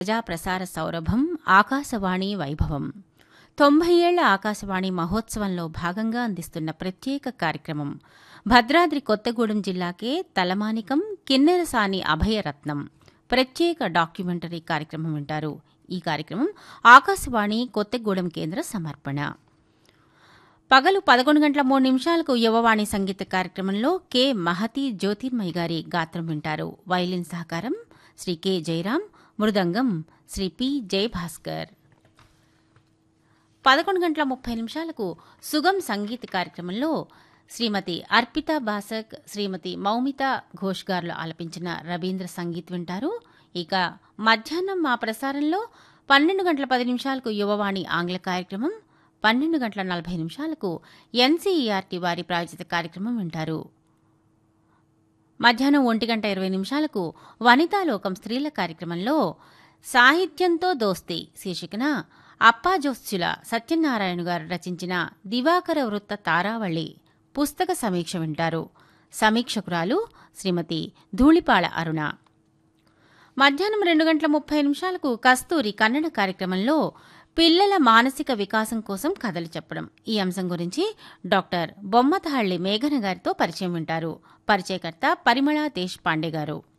ప్రజాప్రసార సౌరభం ఆకాశవాణి వైభవం తొంభై ఏళ్ల ఆకాశవాణి మహోత్సవంలో భాగంగా అందిస్తున్న ప్రత్యేక కార్యక్రమం భద్రాద్రి కొత్తగూడెం జిల్లాకే తలమానికం కిన్నెరసాని అభయరత్నం ప్రత్యేక డాక్యుమెంటరీ కార్యక్రమం వింటారు ఈ కార్యక్రమం ఆకాశవాణి కొత్తగూడెం కేంద్ర సమర్పణ పగలు పదకొండు గంటల మూడు నిమిషాలకు యువవాణి సంగీత కార్యక్రమంలో కె మహతి జ్యోతిర్మయి గారి గాత్రం వింటారు వైలిన్ సహకారం శ్రీ కె జయరాం మృదంగం శ్రీ పి జయభాస్కర్ పదకొండు గంటల ముప్పై నిమిషాలకు సుగం సంగీత కార్యక్రమంలో శ్రీమతి అర్పిత బాసక్ శ్రీమతి మౌమిత ఘోష్ గారులు ఆలపించిన రవీంద్ర సంగీత్ వింటారు ఇక మధ్యాహ్నం మా ప్రసారంలో పన్నెండు గంటల పది నిమిషాలకు యువవాణి ఆంగ్ల కార్యక్రమం పన్నెండు గంటల నలభై నిమిషాలకు ఎన్సీఈఆర్టీ వారి ప్రాయోజిత కార్యక్రమం వింటారు మధ్యాహ్నం ఒంటి గంట ఇరవై నిమిషాలకు వనితాలోకం స్త్రీల కార్యక్రమంలో సాహిత్యంతో దోస్తి శీర్షికన అప్పాజోస్యుల సత్యనారాయణ గారు రచించిన దివాకర వృత్త తారావళి పుస్తక సమీక్ష వింటారు సమీక్షకురాలు శ్రీమతి ధూళిపాళ అరుణ మధ్యాహ్నం రెండు గంటల ముప్పై నిమిషాలకు కస్తూరి కన్నడ కార్యక్రమంలో పిల్లల మానసిక వికాసం కోసం కథలు చెప్పడం ఈ అంశం గురించి డాక్టర్ బొమ్మతహళ్లి మేఘన గారితో పరిచయం వింటారు పరిచయకర్త పరిమళ దేశ్ పాండే గారు